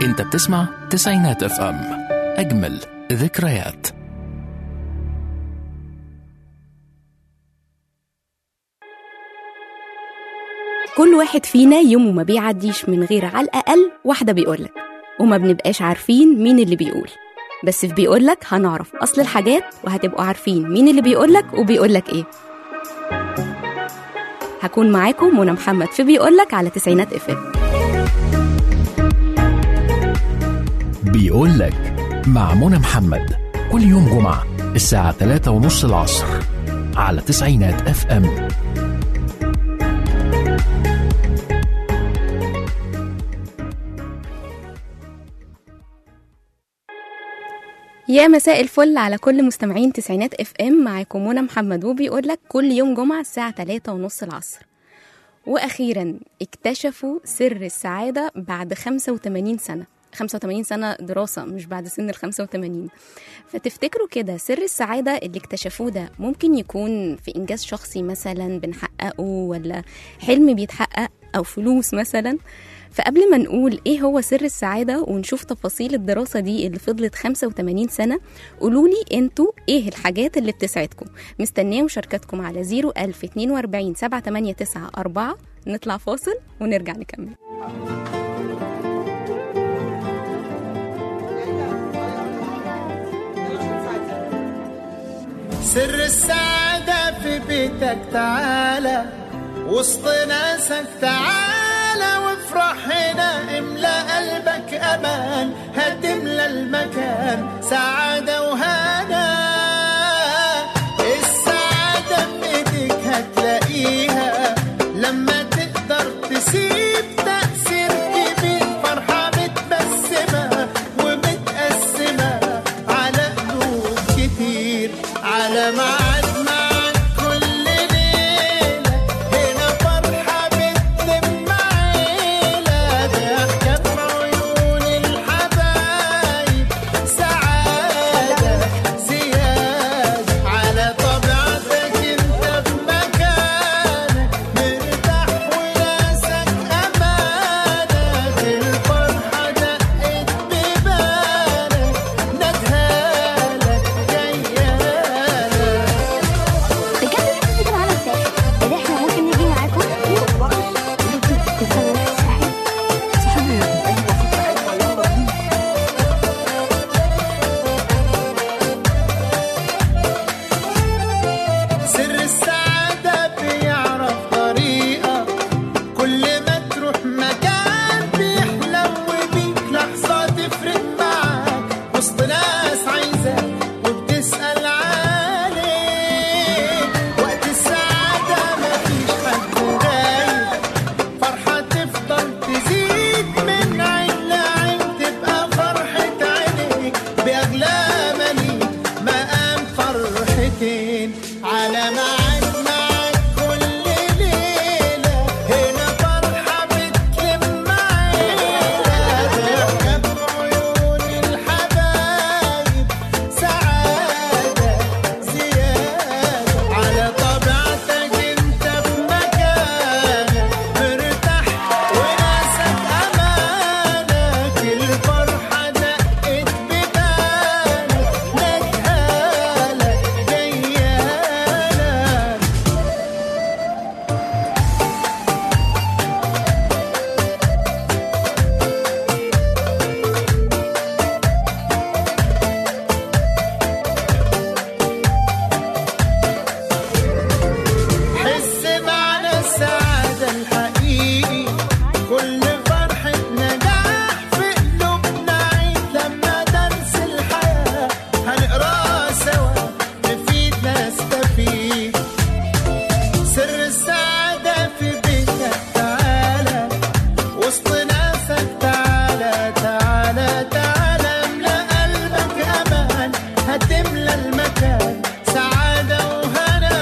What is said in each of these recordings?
انت بتسمع تسعينات اف ام اجمل ذكريات كل واحد فينا يومه ما بيعديش من غير على الأقل واحدة بيقولك وما بنبقاش عارفين مين اللي بيقول بس في بيقولك هنعرف أصل الحاجات وهتبقوا عارفين مين اللي بيقولك وبيقولك إيه هكون معاكم منى محمد في بيقولك على تسعينات اف ام بيقول لك مع منى محمد كل يوم جمعة الساعة 3 ونص العصر على تسعينات اف ام يا مساء الفل على كل مستمعين تسعينات اف ام معاكم منى محمد وبيقول لك كل يوم جمعة الساعة 3 ونص العصر واخيرا اكتشفوا سر السعادة بعد 85 سنة 85 سنة دراسة مش بعد سن ال 85 فتفتكروا كده سر السعادة اللي اكتشفوه ده ممكن يكون في إنجاز شخصي مثلا بنحققه ولا حلم بيتحقق أو فلوس مثلا فقبل ما نقول ايه هو سر السعادة ونشوف تفاصيل الدراسة دي اللي فضلت 85 سنة قولولي انتوا ايه الحاجات اللي بتسعدكم مستنية مشاركتكم على 01042 789 نطلع فاصل ونرجع نكمل سر السعادة في بيتك تعالى وسط ناسك تعالى وافرح هنا املى قلبك امان هتملى المكان سعادة وهنا السعادة في ايديك هتلاقيها لما تقدر تسيب تأثير كبير فرحة متبسمة ومتقسمة على قلوب كتير على ميعاد معاك كل ليلة هنا فرحة بتلم عيلة ضحكة في عيون الحبايب سعادة زيادة على طبيعتك انت في مكانك مرتاح وناسك أمانك الفرحة دقت ببالك ندهالك جيالك بجد احنا كده على الساحل اللي احنا ممكن نيجي معاكم سر السعادة بيعرف طريقة كل ما تروح مكان بيحلم بيك لحظة تفرق معاك وسط ناس عايزاك وبتسأل عليك وقت السعادة مفيش حد غايب فرحة تفضل تزيد من عين لعين تبقى فرحة عينيك بأغلى مليك مقام فرحتين على ميعاد معاك كل ليلة هنا فرحة بتلم عيلة ضحكة في عيون الحبايب سعادة زيادة على طبيعتك انت في مكانك مرتاح وناسك امانك الفرحة دقت ببالك ندهالك جيالك حس معنى السعادة الحقيقي كل فرحة نجاح في قلوبنا عيد لما درس الحياة هنقراه سوا نفيد نستفيد سر السعادة في بيتك تعالى وسط ناسك تعالى تعالى تعالى املى قلبك امان هتملى المكان سعادة وهنا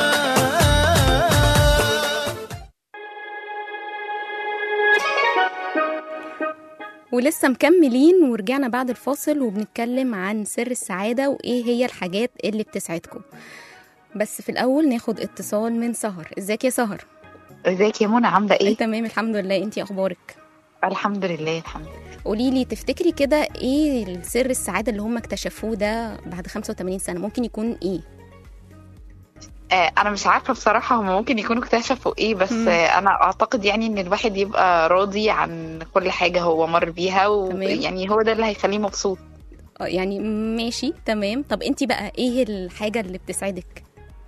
ولسه مكملين ورجعنا بعد الفاصل وبنتكلم عن سر السعادة وإيه هي الحاجات اللي بتسعدكم بس في الأول ناخد اتصال من سهر ازيك يا سهر ازيك يا منى عامله ايه تمام الحمد لله انتي أخبارك الحمد لله الحمد لله قولي لي تفتكري كده ايه سر السعاده اللي هم اكتشفوه ده بعد 85 سنه ممكن يكون ايه آه، انا مش عارفه بصراحه هم ممكن يكونوا اكتشفوا ايه بس مم. آه، انا اعتقد يعني ان الواحد يبقى راضي عن كل حاجه هو مر بيها تمام. ويعني هو ده اللي هيخليه مبسوط آه، يعني ماشي تمام طب انت بقى ايه الحاجه اللي بتسعدك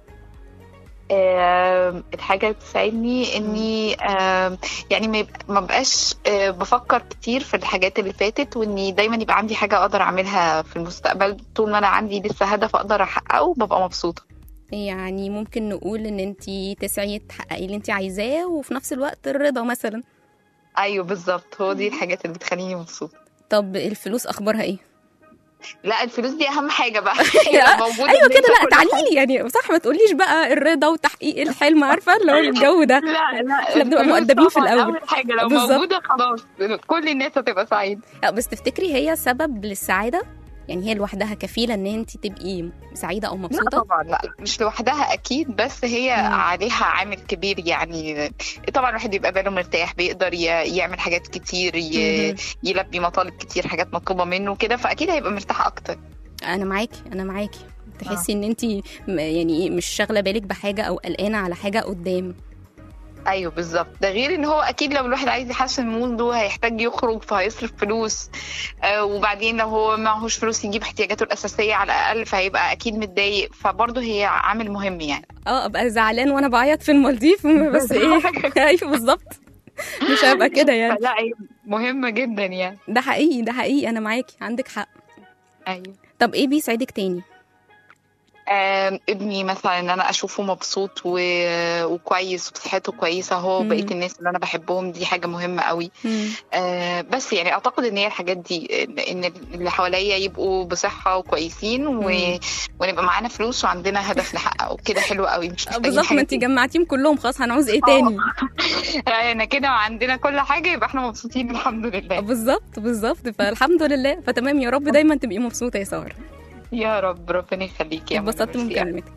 آه، الحاجه اللي بتساعدني اني آه، يعني ما يبقى- ما بقاش آه، بفكر كتير في الحاجات اللي فاتت واني دايما يبقى عندي حاجه اقدر اعملها في المستقبل طول ما انا عندي لسه هدف اقدر احققه ببقى مبسوطه يعني ممكن نقول ان انت تسعي تحققي اللي انت عايزاه وفي نفس الوقت الرضا مثلا ايوه بالظبط هو دي الحاجات اللي بتخليني مبسوطه طب الفلوس اخبارها ايه لا الفلوس دي اهم حاجه بقى هي موجودة ايوه بننسى كده لا كل تعالي حاجة. لي يعني صح ما تقوليش بقى الرضا وتحقيق الحلم عارفه اللي هو الجو ده لا لا احنا بنبقى الفلوس مؤدبين في طبعاً الأول. اول حاجه لو بالظبط. موجوده خلاص كل الناس هتبقى سعيده لا بس تفتكري هي سبب للسعاده يعني هي لوحدها كفيله ان انت تبقي سعيده او لا مبسوطه طبعا لا مش لوحدها اكيد بس هي مم. عليها عامل كبير يعني طبعا الواحد يبقى باله مرتاح بيقدر ي- يعمل حاجات كتير ي- مهم. يلبي مطالب كتير حاجات مطلوبه منه كده فاكيد هيبقى مرتاح اكتر انا معاكي انا معاكي تحسي ان انت يعني مش شاغله بالك بحاجه او قلقانه على حاجه قدام ايوه بالظبط ده غير ان هو اكيد لو الواحد عايز يحسن موده هيحتاج يخرج فهيصرف فلوس آه وبعدين لو هو معهوش فلوس يجيب احتياجاته الاساسيه على الاقل فهيبقى اكيد متضايق فبرضه هي عامل مهم يعني اه ابقى زعلان وانا بعيط في المالديف بس ايه ايوه بالظبط مش هبقى كده يعني فلا هي مهمه جدا يعني ده حقيقي ده حقيقي انا معاكي عندك حق ايوه طب ايه بيسعدك تاني آم، ابني مثلا ان انا اشوفه مبسوط و... وكويس وصحته كويسه هو مم. وبقيه الناس اللي انا بحبهم دي حاجه مهمه قوي مم. آه، بس يعني اعتقد ان هي الحاجات دي ان إن اللي حواليا يبقوا بصحه وكويسين و... مم. ونبقى معانا فلوس وعندنا هدف نحققه كده حلو قوي مش آه، محتاجين بالظبط حاجه ما انت تاني. جمعتيهم كلهم خلاص هنعوز ايه تاني انا كده وعندنا كل حاجه يبقى احنا مبسوطين الحمد آه، لله بالظبط بالظبط فالحمد لله فتمام يا رب دايما تبقي مبسوطه يا ساره يا رب ربنا يخليكي يا منى، اتبسطت من ميرسي أوي. مكالمتك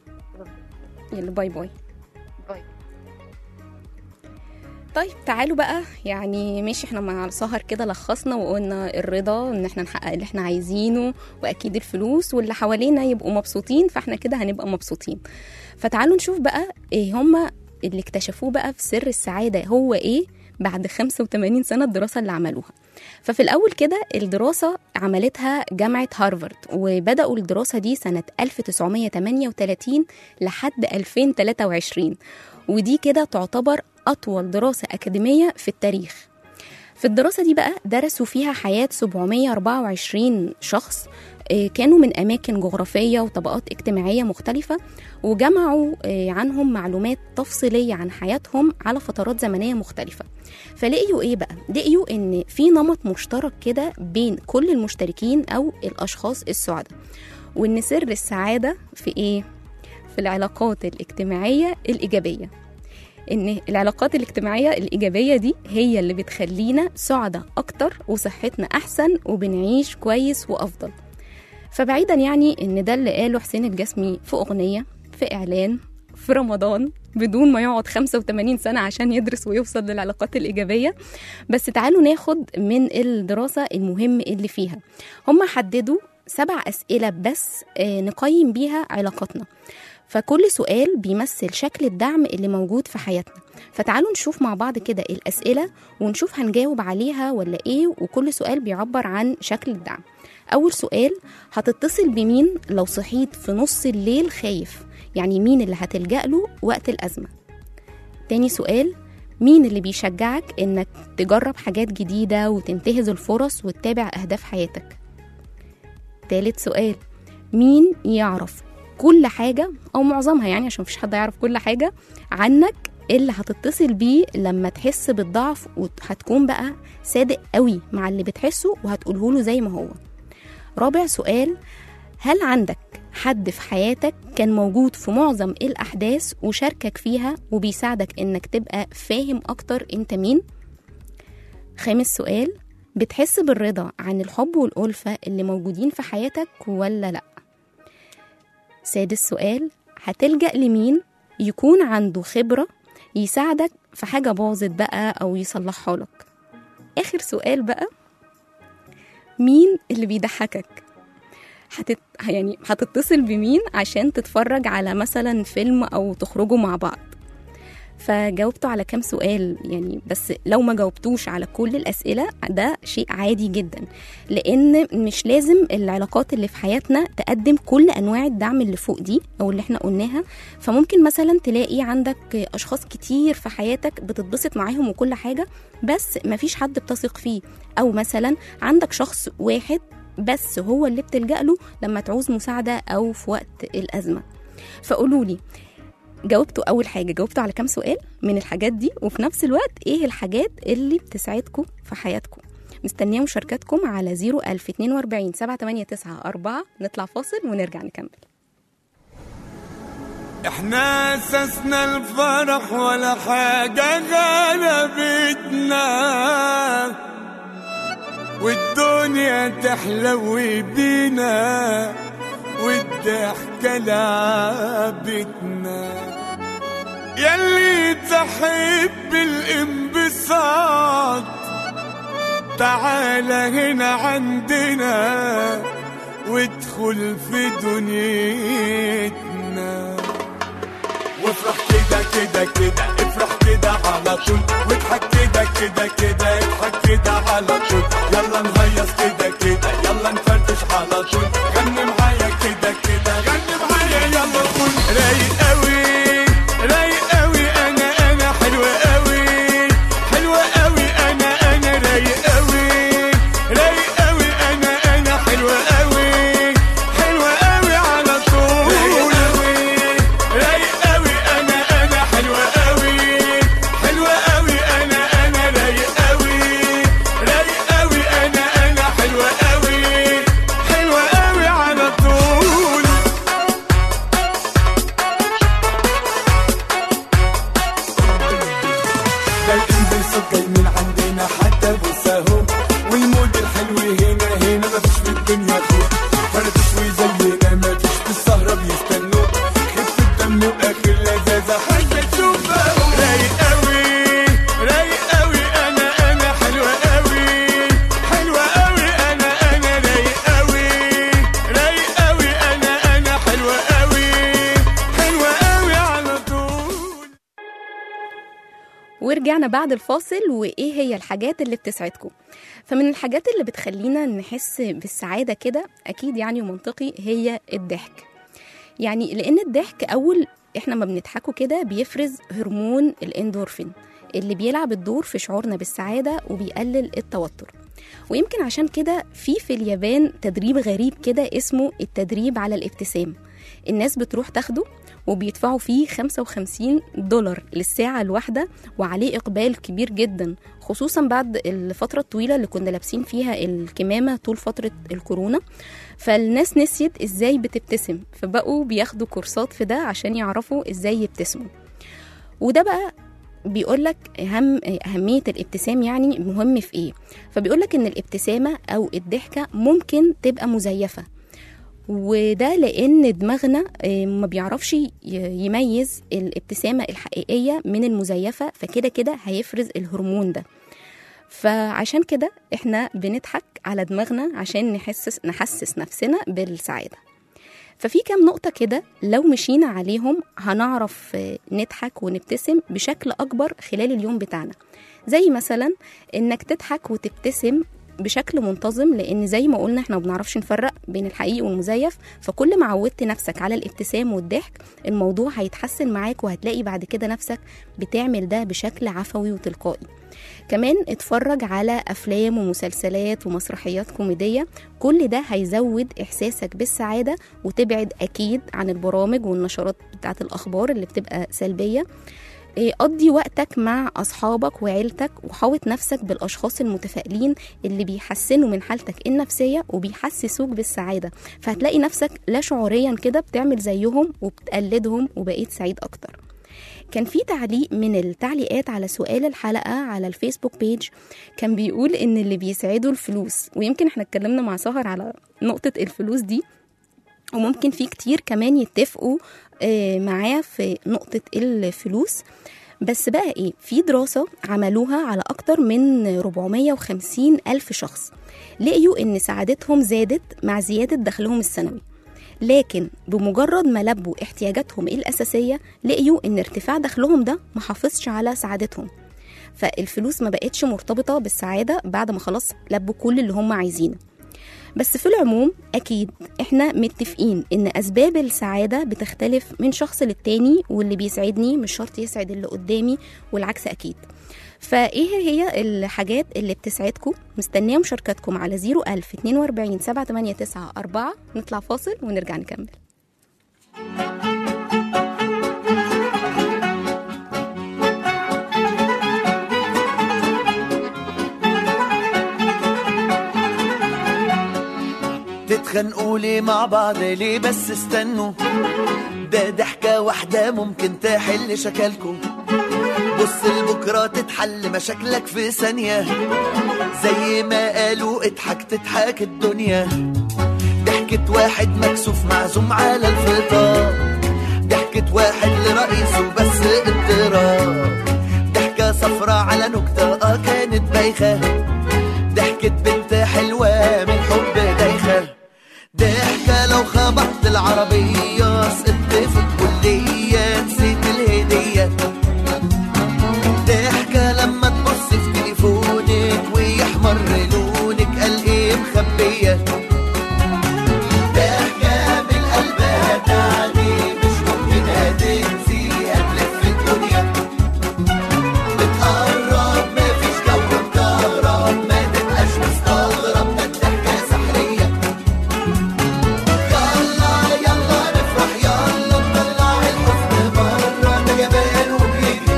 يلا باي باي باي. طيب تعالوا بقى يعني ماشي احنا مع السهر كده لخصنا وقلنا الرضا ان احنا نحقق اللي احنا عايزينه واكيد الفلوس واللي حوالينا يبقوا مبسوطين فاحنا كده هنبقى مبسوطين فتعالوا نشوف بقى ايه هما اللي اكتشفوه بقى في سر السعادة هو ايه بعد 85 سنة الدراسة اللي عملوها ففي الأول كده الدراسة عملتها جامعة هارفارد وبدأوا الدراسة دي سنة 1938 لحد 2023 ودي كده تعتبر أطول دراسة أكاديمية في التاريخ في الدراسة دي بقى درسوا فيها حياة 724 شخص آه، كانوا من أماكن جغرافية وطبقات اجتماعية مختلفة وجمعوا آه، عنهم معلومات تفصيلية عن حياتهم على فترات زمنية مختلفة فلقيوا إيه بقى؟ لقيوا إن في نمط مشترك كده بين كل المشتركين أو الأشخاص السعداء وإن سر السعادة في إيه؟ في العلاقات الاجتماعية الإيجابية ان العلاقات الاجتماعيه الايجابيه دي هي اللي بتخلينا سعداء اكتر وصحتنا احسن وبنعيش كويس وافضل فبعيدا يعني ان ده اللي قاله حسين الجسمي في اغنيه في اعلان في رمضان بدون ما يقعد 85 سنة عشان يدرس ويوصل للعلاقات الإيجابية بس تعالوا ناخد من الدراسة المهم اللي فيها هم حددوا سبع أسئلة بس آه، نقيم بيها علاقاتنا فكل سؤال بيمثل شكل الدعم اللي موجود في حياتنا فتعالوا نشوف مع بعض كده الأسئلة ونشوف هنجاوب عليها ولا إيه وكل سؤال بيعبر عن شكل الدعم أول سؤال هتتصل بمين لو صحيت في نص الليل خايف يعني مين اللي هتلجأ له وقت الأزمة تاني سؤال مين اللي بيشجعك إنك تجرب حاجات جديدة وتنتهز الفرص وتتابع أهداف حياتك تالت سؤال مين يعرف كل حاجة أو معظمها يعني عشان مفيش حد يعرف كل حاجة عنك اللي هتتصل بيه لما تحس بالضعف وهتكون بقى صادق قوي مع اللي بتحسه وهتقوله له زي ما هو رابع سؤال هل عندك حد في حياتك كان موجود في معظم الأحداث وشاركك فيها وبيساعدك إنك تبقى فاهم أكتر أنت مين؟ خامس سؤال بتحس بالرضا عن الحب والألفة اللي موجودين في حياتك ولا لأ؟ سادس سؤال هتلجأ لمين يكون عنده خبرة يساعدك في حاجة باظت بقى أو يصلحها لك اخر سؤال بقى مين اللي بيضحكك هتت... يعني هتتصل بمين عشان تتفرج على مثلا فيلم او تخرجوا مع بعض فجاوبتوا على كام سؤال يعني بس لو ما جاوبتوش على كل الأسئلة ده شيء عادي جدا لأن مش لازم العلاقات اللي في حياتنا تقدم كل أنواع الدعم اللي فوق دي أو اللي احنا قلناها فممكن مثلا تلاقي عندك أشخاص كتير في حياتك بتتبسط معاهم وكل حاجة بس مفيش حد بتثق فيه أو مثلا عندك شخص واحد بس هو اللي بتلجأ له لما تعوز مساعدة أو في وقت الأزمة فقولوا لي جاوبتوا اول حاجه جاوبتوا على كام سؤال من الحاجات دي وفي نفس الوقت ايه الحاجات اللي بتساعدكم في حياتكم مستنيه مشاركاتكم على 01042 789 نطلع فاصل ونرجع نكمل احنا اسسنا الفرح ولا حاجة غلبتنا والدنيا تحلو بينا والضحكة لعبتنا يلي تحب الانبساط تعال هنا عندنا وادخل في دنيتنا وافرح كده كده كده افرح كده على طول واضحك كده كده كده اضحك كده على طول يلا نهيص كده كده يلا نفرفش على طول غني معايا كده كده غني معايا يلا قول رايق قوي رايق قوي انا انا حلوة قوي حلوة قوي انا انا رايق قوي رايق قوي انا انا حلوة قوي حلوة قوي على طول رايق قوي انا انا حلوة قوي حلوة قوي انا انا رايق قوي رايق قوي انا انا حلوة قوي حلوة قوي على طول ده الانبساط جاي من عندنا حتى بوساهم والمود الحلو هنا هنا مفيش في الدنيا خوف فرفش وزينا مفيش في السهرة بيستنوا خف الدم واخر لذاذة حاجة تشوفها رايق قوي رايق قوي انا انا حلوة قوي حلوة قوي انا انا رايق قوي رايق قوي انا انا حلوة قوي حلوة قوي على طول ورجعنا بعد الفاصل وايه هي الحاجات اللي بتسعدكم فمن الحاجات اللي بتخلينا نحس بالسعادة كده أكيد يعني ومنطقي هي الضحك يعني لأن الضحك أول إحنا ما بنضحكوا كده بيفرز هرمون الإندورفين اللي بيلعب الدور في شعورنا بالسعادة وبيقلل التوتر ويمكن عشان كده في في اليابان تدريب غريب كده اسمه التدريب على الابتسام الناس بتروح تاخده وبيدفعوا فيه 55 دولار للساعة الواحدة وعليه إقبال كبير جدا خصوصا بعد الفترة الطويلة اللي كنا لابسين فيها الكمامة طول فترة الكورونا فالناس نسيت ازاي بتبتسم فبقوا بياخدوا كورسات في ده عشان يعرفوا ازاي يبتسموا وده بقى بيقولك أهم أهمية الابتسام يعني مهم في إيه فبيقولك إن الابتسامة أو الضحكة ممكن تبقى مزيفة وده لان دماغنا آه، ما بيعرفش ي- يميز الابتسامه الحقيقيه من المزيفه فكده كده هيفرز الهرمون ده فعشان كده احنا بنضحك على دماغنا عشان نحسس نحسس نفسنا بالسعاده ففي كام نقطة كده لو مشينا عليهم هنعرف آه، نضحك ونبتسم بشكل أكبر خلال اليوم بتاعنا زي مثلا إنك تضحك وتبتسم بشكل منتظم لان زي ما قلنا احنا ما بنعرفش نفرق بين الحقيقي والمزيف فكل ما عودت نفسك على الابتسام والضحك الموضوع هيتحسن معاك وهتلاقي بعد كده نفسك بتعمل ده بشكل عفوي وتلقائي كمان اتفرج على افلام ومسلسلات ومسرحيات كوميديه كل ده هيزود احساسك بالسعاده وتبعد اكيد عن البرامج والنشرات بتاعت الاخبار اللي بتبقى سلبيه إيه، قضي وقتك مع أصحابك وعيلتك وحاوط نفسك بالأشخاص المتفائلين اللي بيحسنوا من حالتك النفسية وبيحسسوك بالسعادة فهتلاقي نفسك لا شعوريا كده بتعمل زيهم وبتقلدهم وبقيت سعيد أكتر كان في تعليق من التعليقات على سؤال الحلقة على الفيسبوك بيج كان بيقول إن اللي بيسعده الفلوس ويمكن احنا اتكلمنا مع سهر على نقطة الفلوس دي وممكن في كتير كمان يتفقوا آه، معاه في نقطة الفلوس بس بقى ايه في دراسة عملوها على أكتر من 450 ألف شخص لقيوا إن سعادتهم زادت مع زيادة دخلهم السنوي لكن بمجرد ما لبوا احتياجاتهم الأساسية لقيوا إن ارتفاع دخلهم ده محافظش على سعادتهم فالفلوس ما بقتش مرتبطة بالسعادة بعد ما خلاص لبوا كل اللي هم عايزينه بس في العموم أكيد إحنا متفقين إن أسباب السعادة بتختلف من شخص للتاني واللي بيسعدني مش شرط يسعد اللي قدامي والعكس أكيد فإيه هي الحاجات اللي بتسعدكم مستنية مشاركتكم على 01000 42 789 4 نطلع فاصل ونرجع نكمل تتخانقوا ليه مع بعض ليه بس استنوا ده ضحكة واحدة ممكن تحل شكلكوا بص لبكرة تتحل مشاكلك في ثانية زي ما قالوا اضحك تضحك الدنيا ضحكة واحد مكسوف معزوم على الفطار ضحكة واحد لرئيسه بس اضطراب ضحكة صفرة على نكتة اه كانت بايخة ضحكة بنت حلوة من حب دايخة ضحكة لو خبطت العربية سقطت في الكلية نسيت الهدية ضحكة لما تبص في تليفونك ويحمر لونك قال ايه مخبية ضحكة من قلبها تعني مش ممكن هتنسيها تلف الدنيا بتقرب مفيش جو مكهرب ما تبقاش مستغرب ده الضحكة سحرية يلا يلا نفرح يلا نطلع الحزن بره ده جبان وبيجري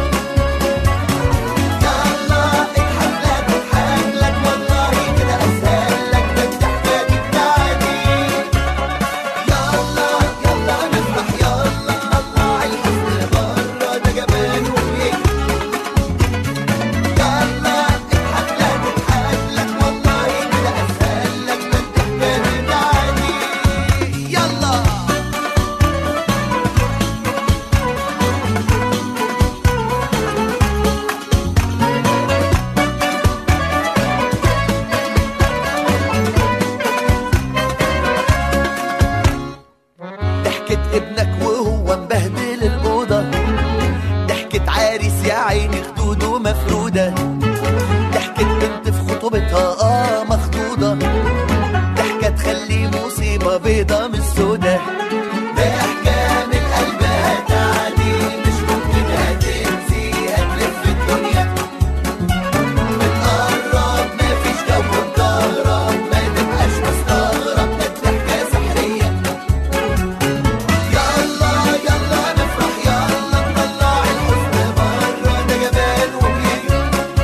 يلا اضحك لا تضحك لك والله كده اسهل لك ده الضحكة دي بتاعتي يلا يلا نفرح يلا نطلع الحزن بره ده جبان وبيجري يلا اضحك لا تضحك لك والله كده اسهل لك ده الضحكة دي بتاعتي يلا ضحكة ابنك وهو مبهدل الأوضة ضحكة عريس يا عيني خدوده مفرودة ضحكة بنت في خطوبتها اه مخطوطة ضحكة تخلي مصيبة بيضة مش سودة ضحكة من قلبها تعني مش ممكن هتنسي هتلف الدنيا بتقرب مفيش جو مكهرب ما تبقاش مستغرب ده الضحكة سحرية يلا يلا نفرح يلا نطلع الحزن بره ده جبان وبيجري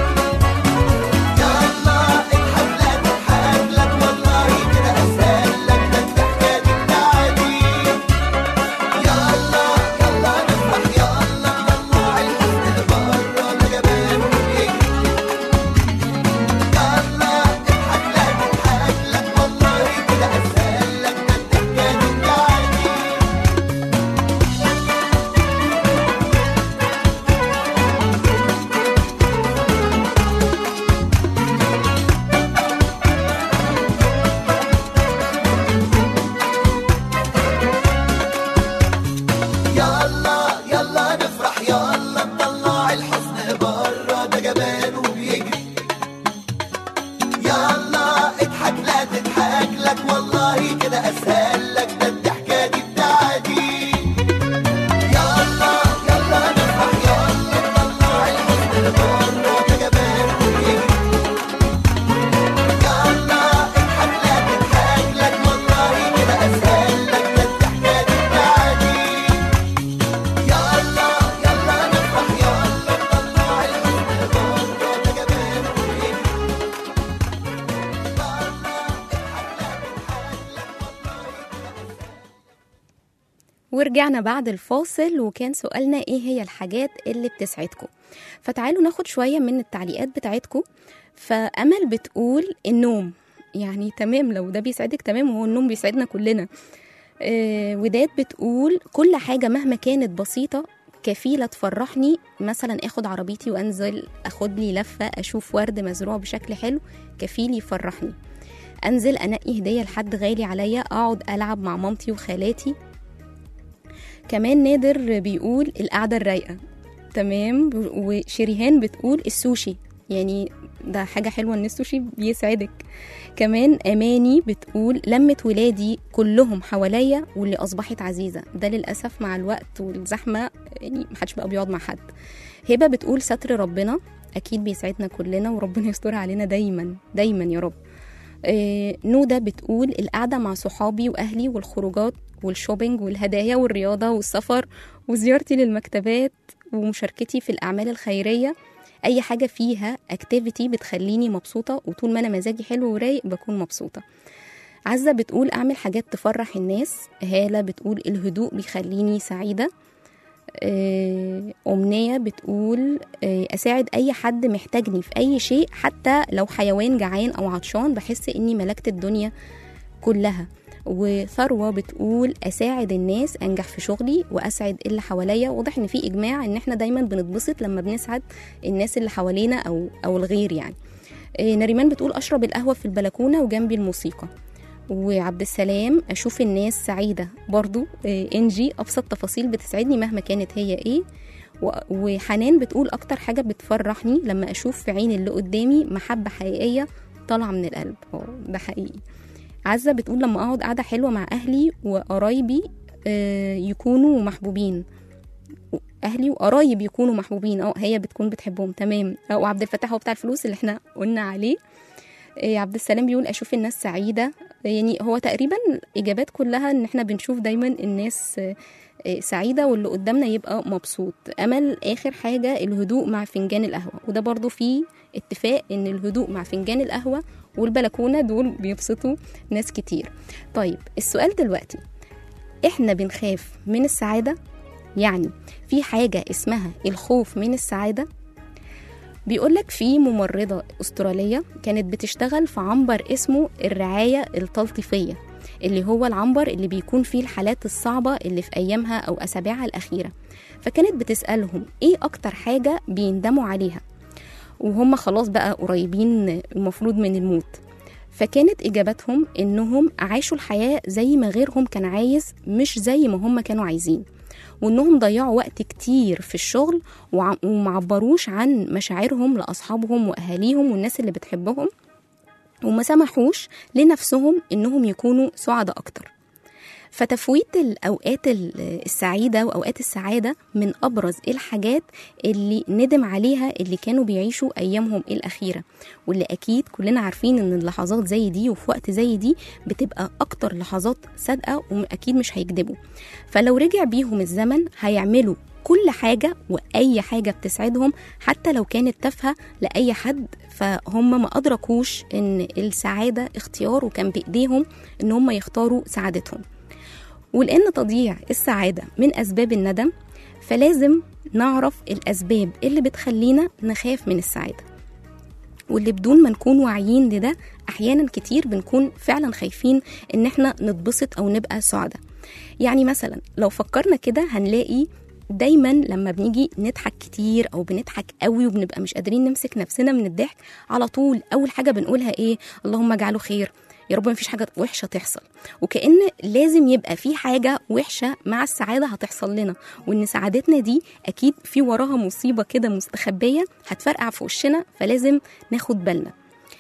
يلا اضحك لا تضحك لك والله كده اسهل لك ده الضحكه دي بتاعتي يلا يلا نفرح يلا نطلع الحزن بره ده جبان وبيجري يلا اضحك لا تضحك لك والله كده اسهل لك ده الضحكه دي بتاعتي يلا يلا نفرح يلا نطلع الحزن بره ده جبان وبيجري يلا اضحك لا تضحك لك والله كده اسهل لك ده الضحكه دي بتاعتي يلا يلا نفرح يلا نطلع الحزن بره ده جبان وبيجري يلا اضحك لا تضحك لك والله كده اسهل لك ده الضحكه دي بتاعتي يلا يلا نفرح يلا نطلع الحزن بره ده جبان وبيجري يلا اضحك ورجعنا بعد الفاصل وكان سؤالنا ايه هي الحاجات اللي بتسعدكم فتعالوا ناخد شوية من التعليقات بتاعتكم فأمل بتقول النوم يعني تمام لو ده بيسعدك تمام وهو النوم بيسعدنا كلنا آه وداد بتقول كل حاجة مهما كانت بسيطة كفيلة تفرحني مثلا اخد عربيتي وانزل اخد لي لفة اشوف ورد مزروع بشكل حلو كفيل يفرحني انزل انقي هدية لحد غالي عليا اقعد العب مع مامتي وخالاتي كمان نادر بيقول القعدة الرايقة تمام وشريهان بتقول السوشي يعني ده حاجة حلوة ان السوشي بيسعدك كمان اماني بتقول لمة ولادي كلهم حواليا واللي اصبحت عزيزة ده للاسف مع الوقت والزحمة يعني محدش بقى بيقعد مع حد هبة بتقول ستر ربنا اكيد بيسعدنا كلنا وربنا يستر علينا دايما دايما يا رب آه، نودة بتقول القعدة مع صحابي وأهلي والخروجات والشوبينج والهدايا والرياضة والسفر وزيارتي للمكتبات ومشاركتي في الأعمال الخيرية أي حاجة فيها اكتيفيتي بتخليني مبسوطة وطول ما أنا مزاجي حلو ورايق بكون مبسوطة عزة بتقول أعمل حاجات تفرح الناس هالة بتقول الهدوء بيخليني سعيدة آه، أمنية بتقول آه، أساعد أي حد محتاجني في أي شيء حتى لو حيوان جعان أو عطشان بحس إني ملكت الدنيا كلها وثروة بتقول أساعد الناس أنجح في شغلي وأسعد اللي حواليا واضح إن في إجماع إن إحنا دايما بنتبسط لما بنسعد الناس اللي حوالينا أو أو الغير يعني آه، نريمان بتقول أشرب القهوة في البلكونة وجنبي الموسيقى وعبد السلام اشوف الناس سعيده برضو آه، انجي ابسط تفاصيل بتسعدني مهما كانت هي ايه و- وحنان بتقول اكتر حاجه بتفرحني لما اشوف في عين اللي قدامي محبه حقيقيه طالعه من القلب اه ده حقيقي عزه بتقول لما اقعد قعده حلوه مع اهلي وقرايبي آه، يكونوا محبوبين اهلي وقرايب يكونوا محبوبين اه هي بتكون بتحبهم تمام آه، وعبد الفتاح هو بتاع الفلوس اللي احنا قلنا عليه آه، عبد السلام بيقول اشوف الناس سعيده يعني هو تقريبا الاجابات كلها ان احنا بنشوف دايما الناس آه، آه، سعيده واللي قدامنا يبقى مبسوط امل اخر حاجه الهدوء مع فنجان القهوه وده برضو في اتفاق ان الهدوء مع فنجان القهوه والبلكونه دول بيبسطوا ناس كتير طيب السؤال دلوقتي احنا بنخاف من السعاده يعني في حاجه اسمها الخوف من السعاده بيقولك في ممرضة أسترالية كانت بتشتغل في عنبر اسمه الرعاية التلطيفية اللي هو العنبر اللي بيكون فيه الحالات الصعبة اللي في أيامها أو أسابيعها الأخيرة فكانت بتسألهم إيه أكتر حاجة بيندموا عليها وهم خلاص بقى قريبين المفروض من الموت فكانت إجابتهم إنهم عاشوا الحياة زي ما غيرهم كان عايز مش زي ما هم كانوا عايزين وإنهم ضيعوا وقت كتير في الشغل وع- ومعبروش عن مشاعرهم لأصحابهم وأهاليهم والناس اللي بتحبهم وما سمحوش لنفسهم إنهم يكونوا سعداء أكتر فتفويت الأوقات ال- السعيدة وأوقات السعادة من أبرز الحاجات اللي ندم عليها اللي كانوا بيعيشوا أيامهم الأخيرة واللي أكيد كلنا عارفين إن اللحظات زي دي وفي وقت زي دي بتبقى أكتر لحظات صادقة وأكيد مش هيكذبوا فلو رجع بيهم الزمن هيعملوا كل حاجة وأي حاجة بتسعدهم حتى لو كانت تافهة لأي حد فهم ما أدركوش إن السعادة اختيار وكان بإيديهم إن هم يختاروا سعادتهم ولأن تضييع السعادة من أسباب الندم فلازم نعرف الأسباب اللي بتخلينا نخاف من السعادة واللي بدون ما نكون واعيين لده أحيانا كتير بنكون فعلا خايفين إن احنا نتبسط أو نبقى سعداء يعني مثلا لو فكرنا كده هنلاقي دايما لما بنيجي نضحك كتير او بنضحك قوي وبنبقى مش قادرين نمسك نفسنا من الضحك على طول اول حاجه بنقولها ايه اللهم اجعله خير يا رب مفيش حاجه وحشه تحصل وكأن لازم يبقى في حاجه وحشه مع السعاده هتحصل لنا وان سعادتنا دي اكيد في وراها مصيبه كده مستخبيه هتفرقع في وشنا فلازم ناخد بالنا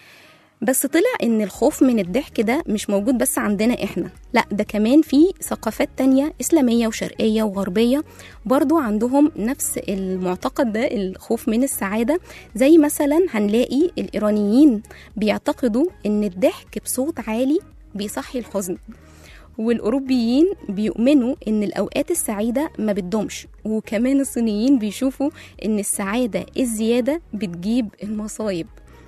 بس طلع ان الخوف من الضحك ده مش موجود بس عندنا احنا لا ده كمان في ثقافات تانية اسلامية وشرقية وغربية برضو عندهم نفس المعتقد ده الخوف من السعادة زي مثلا هنلاقي الايرانيين بيعتقدوا ان الضحك بصوت عالي بيصحي الحزن والأوروبيين بيؤمنوا إن الأوقات السعيدة ما بتدومش وكمان الصينيين بيشوفوا إن السعادة الزيادة بتجيب المصايب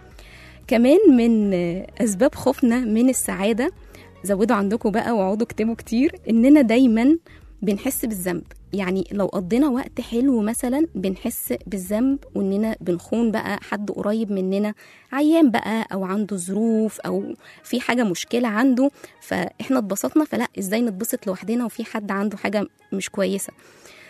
كمان من أسباب خوفنا من السعادة زودوا عندكم بقى واقعدوا اكتبوا كتير إننا دايما بنحس بالذنب يعني لو قضينا وقت حلو مثلا بنحس بالذنب واننا بنخون بقى حد قريب مننا عيان بقى او عنده ظروف او في حاجه مشكله عنده فاحنا اتبسطنا فلا ازاي نتبسط لوحدنا وفي حد عنده حاجه مش كويسه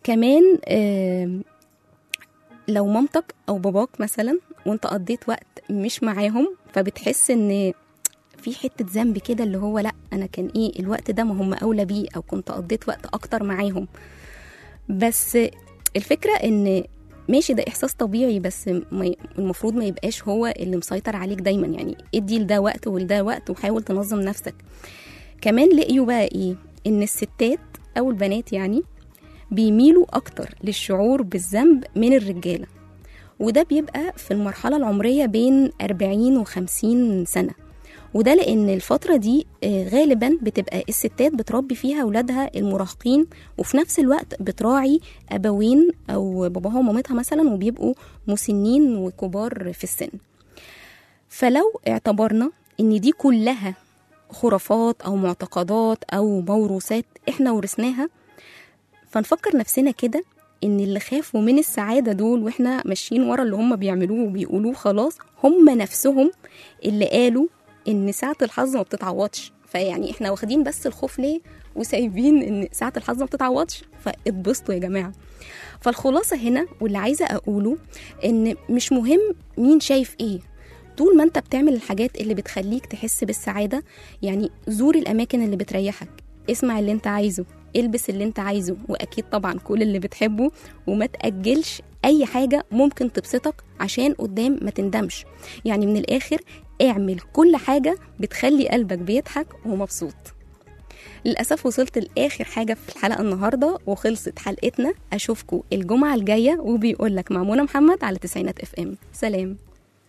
كمان آم، لو مامتك او باباك مثلا وانت قضيت وقت مش معاهم فبتحس ان في حته ذنب كده اللي هو لا انا كان ايه الوقت ده ما هم اولى بيه او كنت قضيت وقت اكتر معاهم بس الفكره ان ماشي ده احساس طبيعي بس ما ي- المفروض ما يبقاش هو اللي مسيطر عليك دايما يعني ادي لده وقت ولده وقت وحاول تنظم نفسك كمان لقيوا بقى ايه ان الستات او البنات يعني بيميلوا اكتر للشعور بالذنب من الرجاله وده بيبقى في المرحله العمريه بين 40 و 50 سنه وده لان الفتره دي آه، غالبا بتبقى الستات بتربي فيها اولادها المراهقين وفي نفس الوقت بتراعي ابوين او باباها ومامتها مثلا وبيبقوا مسنين وكبار في السن فلو اعتبرنا ان دي كلها خرافات او معتقدات او موروثات احنا ورثناها فنفكر نفسنا كده ان اللي خافوا من السعاده دول واحنا ماشيين ورا اللي هم بيعملوه وبيقولوه خلاص هم نفسهم اللي قالوا ان ساعه الحظ ما بتتعوضش فيعني احنا واخدين بس الخوف ليه وسايبين ان ساعه الحظ ما بتتعوضش فاتبسطوا يا جماعه فالخلاصه هنا واللي عايزه اقوله ان مش مهم مين شايف ايه طول ما انت بتعمل الحاجات اللي بتخليك تحس بالسعاده يعني زور الاماكن اللي بتريحك اسمع اللي انت عايزه البس اللي انت عايزه واكيد طبعا كل اللي بتحبه وما تاجلش اي حاجه ممكن تبسطك عشان قدام ما تندمش يعني من الاخر اعمل كل حاجه بتخلي قلبك بيضحك ومبسوط للأسف وصلت لآخر حاجة في الحلقة النهاردة وخلصت حلقتنا أشوفكم الجمعة الجاية وبيقول لك مع منى محمد على تسعينات اف ام سلام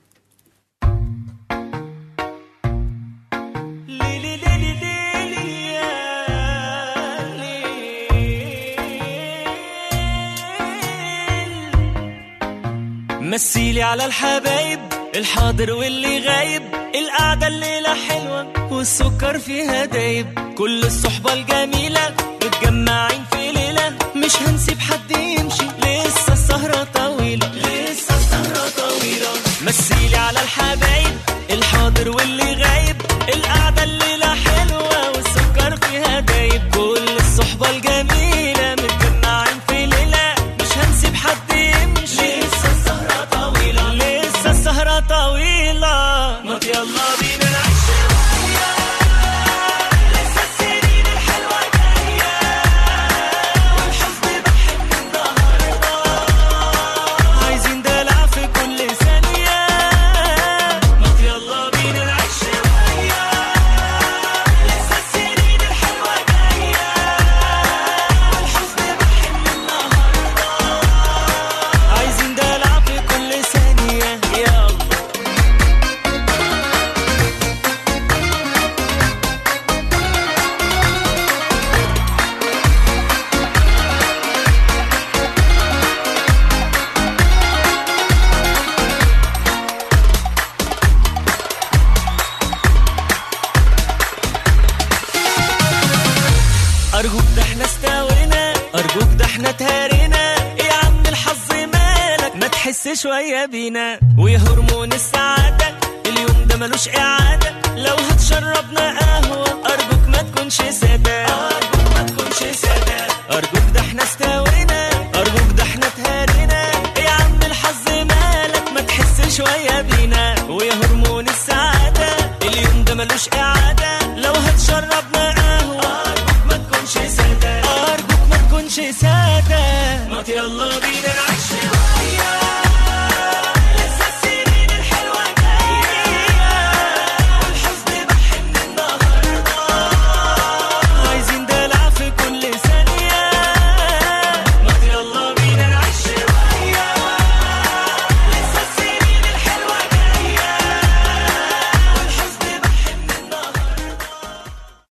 ليلي ليلي ليلي يا ليل. مثيلي على الحبايب الحاضر واللي غايب القعدة الليلة حلوة والسكر فيها دايب كل الصحبة الجميلة متجمعين في ليلة مش هنسيب حد يمشي لسه السهرة طويلة لسه السهرة طويلة مثيلي على الحبايب الحاضر واللي غايب القعدة الليلة حلوة والسكر فيها دايب كل الصحبة الجميلة متجمعين في ليلة مش هنسيب حد يمشي لسه السهرة طويلة لسه السهرة طويلة ما يلا بينا نعيش شوية لسه السنين الحلوة جاية والحزن بحب النهاردة عايزين دلع في كل ثانية ما يلا بينا نعيش شوية لسه السنين الحلوة جاية والحزن بحب النهاردة عايزين دلع في كل ثانية يلا أرجوك ده احنا استوينا أرجوك ده احنا تهرينا يا عم الحظ مالك ما تحس شوية بينا ويا هرمون السعادة اليوم ده ملوش إعادة لو هتشربنا قهوة أرجوك ما تكونش سادة أرجوك ما تكونش سادة أرجوك ده احنا استوينا أرجوك ده احنا تهرينا يا عم الحظ مالك ما تحس شوية بينا ويا هرمون السعادة اليوم ده ملوش إعادة لو هتشربنا قهوة أرجوك ما تكونش سادة أرجوك ما تكونش سادة ما يلا بينا نعيش